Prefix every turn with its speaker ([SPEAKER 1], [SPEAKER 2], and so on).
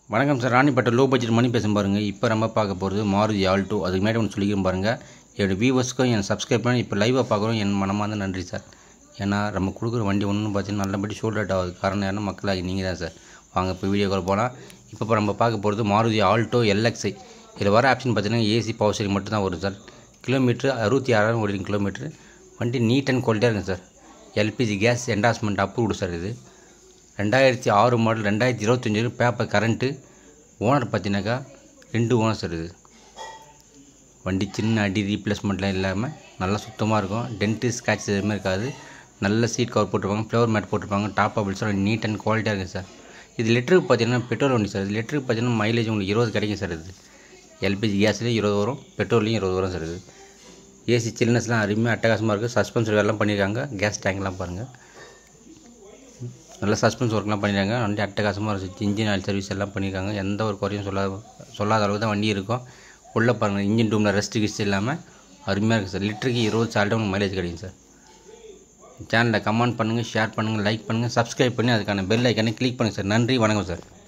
[SPEAKER 1] வணக்கம் sir Ranipet low budget மணி பேசும் பாருங்கள் இப்போ நம்ம பார்க்க போகிறது மாருதி ஆல்டோ அதுக்கு முன்னாடி ஒன்று சொல்லிக்கிறேன் பாருங்கள் என்னோடய வியூவர்ஸ்க்கும் என் சப்ஸ்கிரைப் பண்ணி இப்போ லைவாக பார்க்குறோம் என் மனமார்ந்த நன்றி சார் ஏன்னா நம்ம கொடுக்குற வண்டி ஒன்று பார்த்தீங்கன்னா நல்லபடி ஷோல்ட் அவுட் ஆகுது காரணம் என்ன மக்களாகி நீங்கள் தான் சார் வாங்க இப்போ வீடியோக்குள்ள போகலாம் இப்போ இப்போ நம்ம பார்க்க போகிறது மாருதி ஆல்டோ எல்எக்ஸ்ஐ இதில் வர ஆப்ஷன் பார்த்தீங்கன்னா ஏசி பவர் ஸ்டேரிங் மட்டும் தான் வரும் சார் கிலோமீட்ரு அறுபத்தி ஆறாயிரம் ஓடிங்க கிலோமீட்ரு வண்டி நீட் அண்ட் குவாலிட்டியாக இருக்குங்க sir LPG gas endorsement approved sir இது ரெண்டாயிரத்தி ஆறு மாடல் ரெண்டாயிரத்தி இருபத்தஞ்சி பேப்பர் கரண்ட்டு ஓனர் பார்த்தீங்கன்னாக்கா ரெண்டு ஓனர் சார் இது வண்டி சின்ன அடி ரீப்ளேஸ்மெண்ட்லாம் இல்லாமல் நல்லா சுத்தமாக இருக்கும் டென்ட்டு ஸ்க்ராட்ச் எதுவுமே இருக்காது நல்ல சீட் கவர் போட்டிருப்பாங்க ஃப்ளவர் மேட் போட்டிருப்பாங்க டாப் அபிள்ஸோட நீட் அண்ட் குவாலிட்டியாக இருக்குது சார் இது லிட்டருக்கு பார்த்தீங்கன்னா பெட்ரோல் வண்டி சார் இது லிட்டருக்கு பார்த்தீங்கன்னா மைலேஜ் உங்களுக்கு இருபது கிடைக்கும் சார் இது எல்பிஜி கேஸ்லேயும் இருபது வரும் பெட்ரோல்லையும் இருபது வரும் சார் இது ஏசி சில்னஸ்லாம் அருமையாக அட்டகாசமாக இருக்குது சஸ்பென்ஸ் எல்லாம் பண்ணியிருக்காங்க கேஸ் டேங்க்லாம் பாருங்கள் நல்ல சஸ்பென்ஸ் ஒர்க்லாம் பண்ணியிருக்காங்க வண்டி அட்டகாசமாக இருந்துச்சு இன்ஜின் ஆயில் சர்வீஸ் எல்லாம் பண்ணியிருக்காங்க எந்த ஒரு குறையும் சொல்லாத சொல்லாத அளவுக்கு தான் வண்டி இருக்கும் உள்ளே பாருங்கள் இன்ஜின் ரூமில் ரெஸ்ட் கிஸ்ட் இல்லாமல் அருமையாக இருக்குது சார் லிட்டருக்கு இருபது சால்ட்டு உங்களுக்கு மைலேஜ் கிடைக்கும் சார் சேனலில் கமெண்ட் பண்ணுங்கள் ஷேர் பண்ணுங்கள் லைக் பண்ணுங்கள் சப்ஸ்கிரைப் பண்ணி அதுக்கான பெல் ஐக்கானே கிளிக் பண்ணுங்கள் சார் நன்றி வணக்கம் சார்